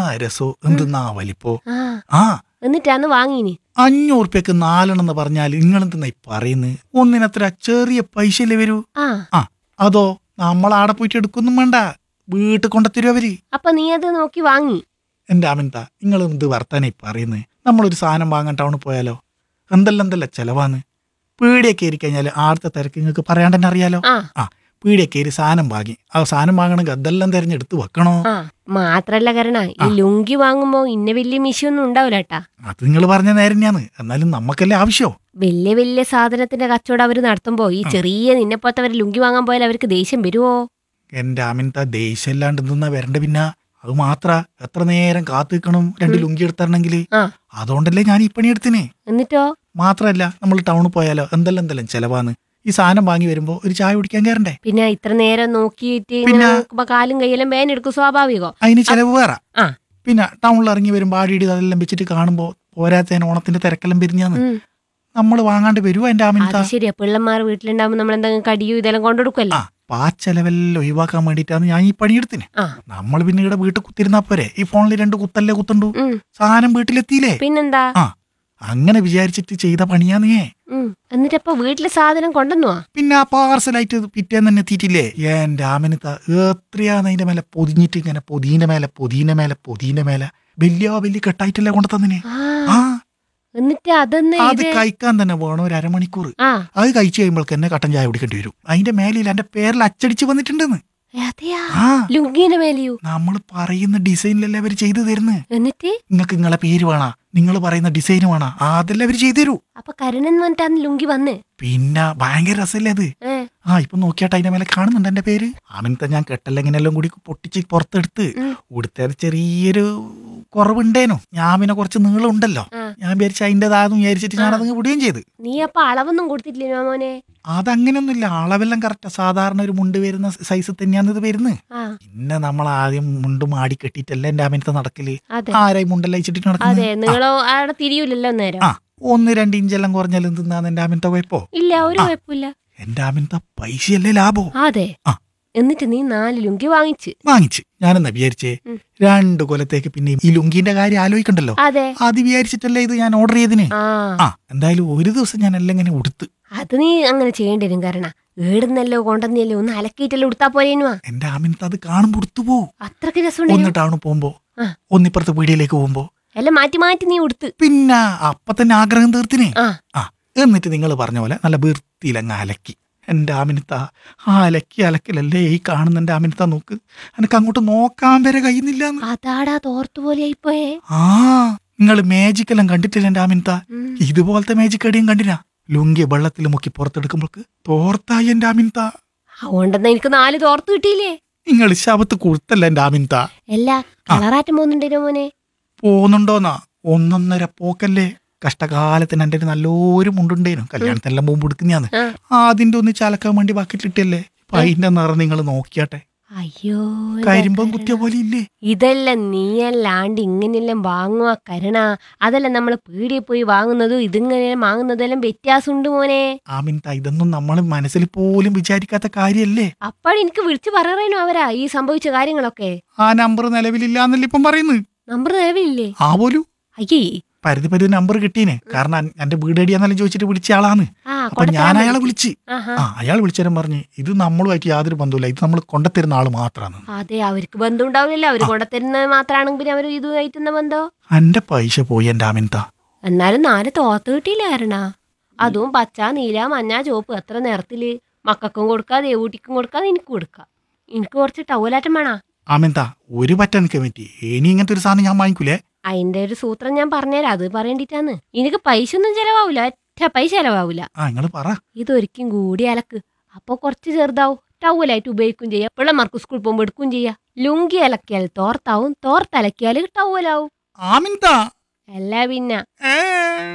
രസോ എന്തെന്നാ വലിപ്പോ ആ ആ എന്നിട്ടാന്ന് വാങ്ങീനി അഞ്ഞൂറ് റുപ്യക്ക് നാലെണ്ണം എന്ന് പറഞ്ഞാൽ നിങ്ങൾ എന്തെന്നാ ഈ പറയുന്നത് ഒന്നിനത്ര ചെറിയ പൈസയല്ലേ വരൂ ആ ആ അതോ നമ്മളാടെ പോയിട്ട് എടുക്കൊന്നും വേണ്ട വീട്ടിൽ കൊണ്ടെത്തരും അവര് അപ്പൊ നീ അത് നോക്കി വാങ്ങി എന്റെ അമിത നിങ്ങൾ എന്ത് വർത്താനാ ഈ പറയുന്നത് നമ്മളൊരു സാധനം വാങ്ങാൻ ടൗണിൽ പോയാലോ എന്തെല്ലാം എന്തെല്ലാം ചെലവാന്ന് പീടിയൊക്കെ കയറി കഴിഞ്ഞാൽ ആദ്യത്തെ തിരക്ക് നിങ്ങൾക്ക് പറയാണ്ട് തന്നെ അറിയാലോ ആ ആ പീടിയൊക്കെ കയറി സാധനം വാങ്ങി ആ സാധനം വാങ്ങണമെങ്കിൽ അതെല്ലാം തിരഞ്ഞെടുത്ത് വെക്കണോ ആ മാത്രല്ല കരണ ഈ ലുങ്കി വാങ്ങുമ്പോ ഇന്ന വലിയ മിഷൊന്നും ഉണ്ടാവില്ല കേട്ടാ അത് നിങ്ങൾ പറഞ്ഞ നേരം തന്നെയാണ് എന്നാലും നമുക്കല്ലേ ആവശ്യമോ വലിയ വലിയ സാധനത്തിന്റെ കച്ചവടം അവര് നടത്തുമ്പോ ഈ ചെറിയ നിന്നെപ്പോത്തവര് ലുങ്കി വാങ്ങാൻ പോയാൽ അവർക്ക് ദേഷ്യം വരുവോ എന്റെ അമിത ദേഷ്യല്ലാണ്ട് നിന്നാ വരണ്ട പിന്നെ അത് മാത്ര എത്ര നേരം കാത്തു നിൽക്കണം രണ്ട് ലുങ്കി എടുത്തരണമെങ്കിൽ ആ അതുകൊണ്ടല്ലേ ഞാൻ ഈ പണിയെടുത്തിനെ എന്നിട്ടോ മാത്രല്ല നമ്മൾ ടൗണിൽ പോയാലോ എന്തെല്ലാം എന്തെല്ലാം ചെലവാന്ന് ഈ സാധനം വാങ്ങി വരുമ്പോ ഒരു ചായ കുടിക്കാൻ കയറണ്ടേ പിന്നെ ഇത്ര നേരം നോക്കിയിട്ട് ഇങ്ങനെ പിന്നെ? നോക്കുമ്പോ കാലും കൈയെല്ലാം വേനെടുക്കും സ്വാഭാവികോ അതിന് ചെലവ് വേറെ ആ പിന്നെ ടൗണിൽ ഇറങ്ങി വരുമ്പോൾ ആടിയിടി അതെല്ലാം വെച്ചിട്ട് കാണുമ്പോൾ പോരാത്തതിന് ഓണത്തിന്റെ തിരക്കെല്ലാം പിരിഞ്ഞാന്ന് ഉം. നമ്മൾ വാങ്ങാണ്ട് വരുവോ എന്റെ അമിത അത് ശരിയാ പിള്ളമാർ വീട്ടിലുണ്ടാവുമ്പോ നമ്മൾ എന്തെങ്കിലും കടിയോ ഇതെല്ലാം കൊണ്ടെടുക്കല്ലേ ആ അപ്പൊ ആ ചെലവെല്ലാം ഒഴിവാക്കാൻ വേണ്ടിയിട്ടാണ് ഞാൻ ഈ പണിയെടുത്തിന് ആ നമ്മൾ പിന്നെ ഇവിടെ വീട്ടിൽ കുത്തിരുന്നാ പോരെ ഈ ഫോണിൽ രണ്ട് കുത്തല്ലേ കുത്തണ്ടു ഉം. സാധനം വീട്ടിലെത്തിയില്ലേ പിന്നെന്താ ആ അങ്ങനെ വിചാരിച്ചിട്ട് ചെയ്ത പണിയാന്നേ ഉം. എന്നിട്ടപ്പൊ വീട്ടിലെ സാധനം കൊണ്ടുവന്നുവാ പിന്നെ ആ പാർസലായിട്ട് പിറ്റേന്ന് തന്നെ എത്തിയിട്ടില്ലേ എന്റെ ആമിനത്ത എത്രയാന്ന് അതിന്റെ മേലെ പൊതിഞ്ഞിട്ട് ഇങ്ങനെ പൊതീന്റെ മേലെ പൊതീന്റെ മേലെ പൊതീന്റെ മേലെ വലിയ വലിയ കെട്ടായിട്ടല്ലേ കൊണ്ടു തന്നിനെ ആ ആ എന്നിട്ട് അതൊന്ന് അത് ഇത് കഴിക്കാൻ തന്നെ വേണം ഒരു അരമണിക്കൂർ ആ അത് കഴിച്ചു കഴിയുമ്പോൾക്ക് എന്നെ കട്ടൻ ചായ കുടിക്കേണ്ടി വരും അതിന്റെ മേലിൽ എന്റെ പേരിൽ അച്ചടിച്ച് വന്നിട്ടുണ്ടെന്ന് അതെയാ ആ ലുങ്കിന്റെ മേലെയോ നമ്മൾ പറയുന്ന ഡിസൈനിലല്ലേ അവർ ചെയ്തു തരുന്നത് എന്നിട്ട് നിങ്ങൾക്ക് നിങ്ങളെ പേര് വേണ നിങ്ങൾ പറയുന്ന ഡിസൈൻ വേണ അതെല്ലാം അവർ ചെയ്തു തരൂ അപ്പൊ കരുണൻ വന്നിട്ടാന്ന് ലുങ്കി വന്ന് പിന്നെ ഭയങ്കര രസമല്ലേ അത് ഏ ആ ഇപ്പൊ നോക്കിയാട്ട് അതിന്റെ മേലെ കാണുന്നുണ്ട് എന്റെ പേര് ആമിനത്തെ ഞാൻ കെട്ടല്ലെങ്കിനെല്ലാം കൂടി പൊട്ടിച്ച് പുറത്തെടുത്ത് ഉം. ഉടുത്തേൽ ചെറിയൊരു കുറവുണ്ടേനു ഞാൻ പിന്നെ കുറച്ച് നീളം ഉണ്ടല്ലോ ആ. ഞാൻ വിചാരിച്ച അതിൻ്റെതാന്ന് വിചാരിച്ചിട്ട് ഞാൻ അതങ്ങ് വിടുകയും ചെയ്ത് നീ അപ്പൊ അളവൊന്നും കൊടുത്തിട്ടില്ലേ മോനെ അതങ്ങനെയൊന്നുമില്ല അളവെല്ലാം കറക്റ്റാ സാധാരണ ഒരു മുണ്ട് വരുന്ന സൈസ് തന്നെയാണ് ഇത് വരുന്നത് ആ പിന്നെ നമ്മൾ ആദ്യം മുണ്ട് മാടി കെട്ടിയിട്ടല്ല എന്റെ അമിനത്തെ നടക്കല് അതെ ആരായി മുണ്ടെല്ലാം അയച്ചിട്ട് അതെ നടക്കുന്നത് നിങ്ങളോ അവിടെ തിരിയൂലല്ലോ നേരം ആ ഒന്ന് രണ്ട് ഇഞ്ചെല്ലാം കുറഞ്ഞാലും തിന്നാന്ന് എന്റെ അമിനത്തെ കുഴപ്പോ ഇല്ല ഒരു കുഴപ്പമില്ല എന്റെ അമിനത്തെ പൈസയല്ലേ ലാഭോ അതെ ആ. എന്നിട്ട് നീ നാല് ലുങ്കി വാങ്ങിച്ച് വാങ്ങിച്ച് ഞാനെന്നാ വിചാരിച്ചേ ഉം. രണ്ട് കൊല്ലത്തേക്ക് പിന്നെ ഈ ലുങ്കിന്റെ കാര്യം ആലോചിക്കണ്ടല്ലോ അതെ അത് വിചാരിച്ചിട്ടല്ലേ ഇത് ഞാൻ ഓർഡർ ചെയ്തിന് ആ ആ എന്തായാലും ഒരു ദിവസം ഞാൻ എല്ലാം ഇങ്ങനെ ഉടുത്ത് അത് നീ അങ്ങനെ ചെയ്യേണ്ടി വരും കാരണം ഏടുന്നല്ലോ കൊണ്ടുവന്നല്ലോ ഒന്ന് അലക്കിയിട്ടല്ലോ ഉടുത്താ പോരേനുവാ എന്റെ അമിനത്ത് അത് കാണുമ്പോ ഉടുത്തു പോവും അത്രക്ക് രസമുണ്ട് ഒന്ന് ടൗണിൽ പോകുമ്പോ ആ. ഒന്നിപ്പുറത്തെ പീടിയിലേക്ക് പോകുമ്പോ എല്ലാം മാറ്റി മാറ്റി നീ ഉടുത്ത് പിന്നെ അപ്പൊ തന്നെ ആഗ്രഹം തീർത്തിനെ ആ ആ എന്നിട്ട് നിങ്ങൾ പറഞ്ഞ പോലെ നല്ല വൃത്തിയിലങ്ങ് അലക്കി എന്റെ ആമിനത്ത ആ അലക്കി അലക്കലല്ലേ ഈ കാണുന്ന എന്റെ ആമിനത്ത നോക്ക് എനിക്ക് അങ്ങോട്ട് നോക്കാൻ വരെ കഴിയുന്നില്ല അതാടാ തോർത്തു പോലെ ആയിപ്പോയേ ആ നിങ്ങൾ മാജിക്കെല്ലാം കണ്ടിട്ടില്ല എന്റെ ആമിനത്ത ഉം. ഇതുപോലത്തെ മാജിക് അടിയും കണ്ടിനാ ലുങ്കി വെള്ളത്തിൽ മുക്കി പുറത്തെടുക്കുമ്പോൾക്ക് തോർത്തായി എന്റെ ആമിനത്ത അതുകൊണ്ടെന്നാ എനിക്ക് നാല് തോർത്ത് കിട്ടിയില്ലേ നിങ്ങൾ ശവത്ത് കൊടുത്തല്ല എന്റെ ആമിനത്ത എല്ലാ കളറാറ്റം പോകുന്നുണ്ടേനോ മോനെ പോകുന്നുണ്ടോന്നാ ഒന്നൊന്നര പോക്കല്ലേ കഷ്ടകാലത്തിന് എൻ്റെ ഒരു നല്ലൊരു മുണ്ടുണ്ടേനു കല്യാണത്തിനെല്ലാം പോകുമ്പോൾ എടുക്കുന്നയാന്ന് ആ അതിന്റെ ഒന്ന് ചലക്കാൻ വേണ്ടി ബക്കറ്റിലിട്ടല്ലേ അപ്പൊ അതിന്റെ നിറം നിങ്ങൾ നോക്കിയാട്ടെ അയ്യോ എന്റെ കരിമ്പം കരുണ. കുത്തിയ പോലെ ഇല്ലേ ഇതെല്ലാം നീയല്ലാണ്ട് ഇങ്ങനെയെല്ലാം വാങ്ങുക കരുണ അതെല്ലാം നമ്മൾ പീടിയെ പോയി വാങ്ങുന്നതും ഇതിങ്ങനെ വാങ്ങുന്നതും എല്ലാം വ്യത്യാസമുണ്ട് മോനെ ആമിൻത ഇതൊന്നും നമ്മൾ മനസ്സിൽ പോലും വിചാരിക്കാത്ത കാര്യല്ലേ അപ്പോഴെനിക്ക് വിളിച്ചു പറയണോ അവരാ ഈ സംഭവിച്ച കാര്യങ്ങളൊക്കെ ആ നമ്പർ നിലവിലില്ലാന്നല്ലേ ഇപ്പം പറയുന്നത് നമ്പർ നിലവിലില്ലേ ആ പോലും അയ്യേ പരിധി പരിധി നമ്പർ കിട്ടീനെ കാരണം അൻ- എന്റെ വീട് എടിയാന്നെല്ലാം ചോദിച്ചിട്ട് വിളിച്ച ആളാണ് ആ അപ്പൊ കൊണ്ടുത്തരാൻ ഞാൻ അയാളെ വേണ്ടി. വിളിച്ച് ആഹാ. ആ അയാൾ വിളിച്ചേരം പറഞ്ഞ് ഇത് നമ്മളുമായിട്ട് യാതൊരു ബന്ധമില്ല ഇത് നമ്മൾ കൊണ്ടുത്തരുന്ന ആള് മാത്രമാണ് അതെ അവർക്ക് ബന്ധം ഉണ്ടാവില്ലല്ലോ അവര് കൊണ്ടുത്തരുന്നത് മാത്രമാണെങ്കിൽ പിന്നെ അവർ ഇതുമായിട്ടുന്ന ബന്ധം എന്റെ പൈസ പോയി എന്റെ ആമിൻത എന്നാലും നാല് തോത്ത് കിട്ടിയില്ല കാരണ അതും പച്ച നീല മഞ്ഞ ചുവപ്പ് എത്ര നിറത്തില് മക്കൾക്കും കൊടുക്കാം ദേവൂട്ടിക്കും കൊടുക്കാം എനിക്ക് കൊടുക്കാം എനിക്ക് കുറച്ച് ടവലാറ്റം വേണ ആമിൻത ഒരു പറ്റ എനിക്ക് പറ്റി ഇനി ഇങ്ങനത്തെ ഒരു സാധനം ഞാൻ വാങ്ങിക്കൂലേ അതിന്റെ ഒരു സൂത്രം ഞാൻ പറഞ്ഞുതരാം അത് പറയേണ്ടിട്ടാന്ന് എനിക്ക് പൈസ ഒന്നും ചെലവാവൂല ഒറ്റ പൈസ ചെലവാവൂല ആ നിങ്ങൾ പറ ഇതൊരിക്കും കൂടി അലക്ക് അപ്പൊ കുറച്ച് ചെറുതാവും ടവലായിട്ട് ഉപയോഗിക്കും ചെയ്യാം പിള്ളമാർക്ക് സ്കൂളിൽ പോകുമ്പോൾ എടുക്കും ചെയ്യാം ലുങ്കി അലക്കിയാൽ തോർത്താവും തോർത്തലക്കിയാൽ ടവലാവും ആമിൻത അല്ല പിന്നെ ഏ